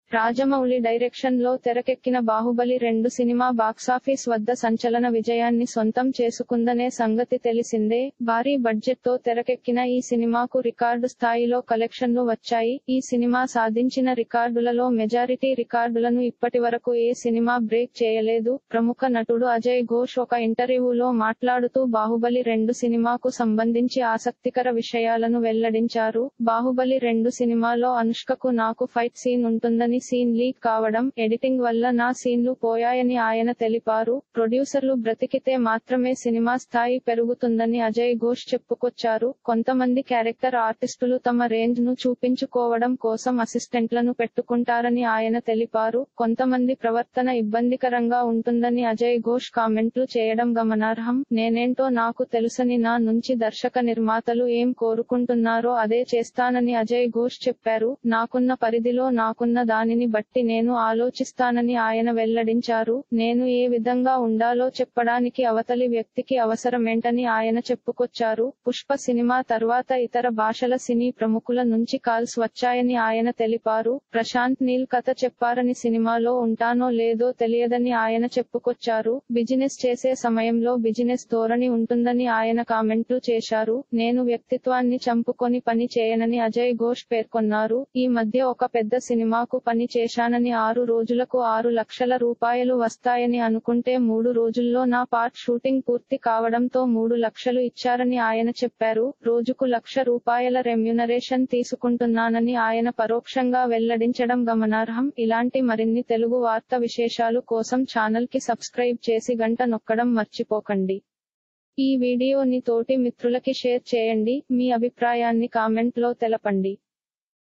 Rajamouli direction లో తెరకెక్కిన బాహుబలి రెండు సినిమా బాక్సాఫీస్ వద్ద సంచలన విజయాన్ని సొంతం చేసుకుందనే సంగతి తెలిసిందే భారీ బడ్జెట్ తో తెరకెక్కిన ఈ సినిమాకు రికార్డు స్థాయిలో కలెక్షన్లు వచ్చాయి ఈ సినిమా సాధించిన రికార్డులలో మెజారిటీ రికార్డులను ఇప్పటివరకు ఏ సినిమా బ్రేక్ చేయలేదు ప్రముఖ నటుడు అజయ్ ఘోష్ ఒక ఇంటర్వ్యూలో మాట్లాడుతూ బాహుబలి రెండు సినిమాకు సంబంధించి ఆసక్తికర విషయాలను వెల్లడించారు బాహుబలి రెండు సినిమాలో అనుష్కకు నాకు ఫైట్ సీన్ ఉంటుందని సీన్ లీక్ కావడం ఎడిటింగ్ వల్ల నా సీన్లు పోయాయని ఆయన తెలిపారు ప్రొడ్యూసర్లు బ్రతికితే మాత్రమే సినిమా స్థాయి పెరుగుతుందని అజయ్ ఘోష్ చెప్పుకొచ్చారు కొంతమంది క్యారెక్టర్ ఆర్టిస్టులు తమ రేంజ్ ను చూపించుకోవడం కోసం అసిస్టెంట్లను పెట్టుకుంటారని ఆయన తెలిపారు కొంతమంది ప్రవర్తన ఇబ్బందికరంగా ఉంటుందని అజయ్ ఘోష్ కామెంట్లు చేయడం గమనార్హం నేనేంటో నాకు తెలుసని నా నుంచి దర్శక నిర్మాతలు ఏం కోరుకుంటున్నారో అదే చేస్తానని అజయ్ ఘోష్ చెప్పారు నాకున్న పరిధిలో నాకున్న దానిని బట్టి నేను ఆలోచిస్తానని ఆయన వెల్లడించారు నేను ఏ విధంగా ఉండాలో చెప్పడానికి అవతలి వ్యక్తికి అవసరమేంటని ఆయన చెప్పుకొచ్చారు పుష్ప సినిమా తర్వాత ఇతర భాషల సినీ ప్రముఖుల నుంచి కాల్స్ వచ్చాయని ఆయన తెలిపారు ప్రశాంత్ నీల్ కథ చెప్పారని సినిమాలో ఉంటానో లేదో తెలియదని ఆయన చెప్పుకొచ్చారు బిజినెస్ చేసే సమయంలో బిజినెస్ ధోరణి ఉంటుందని ఆయన కామెంట్లు చేశారు నేను వ్యక్తిత్వాన్ని చంపుకొని పని చేయనని అజయ్ ఘోష్ పేర్కొన్నారు ఈ మధ్య ఒక పెద్ద సినిమాకు పని చేశానని ఆరు రోజులకు ఆరు లక్షల రూపాయలు వస్తాయని అనుకుంటే మూడు రోజుల్లో నా పార్ట్ షూటింగ్ పూర్తి కావడంతో మూడు లక్షలు ఇచ్చారని ఆయన చెప్పారు రోజుకు లక్ష రూపాయల రెమ్యునరేషన్ తీసుకుంటున్నానని ఆయన పరోక్షంగా వెల్లడించడం గమనార్హం ఇలాంటి మరిన్ని తెలుగు వార్త విశేషాలు కోసం ఛానల్ కి సబ్స్క్రైబ్ చేసి గంట నొక్కడం మర్చిపోకండి ఈ వీడియోని తోటి మిత్రులకి షేర్ చేయండి మీ అభిప్రాయాన్ని కామెంట్ లో తెలపండి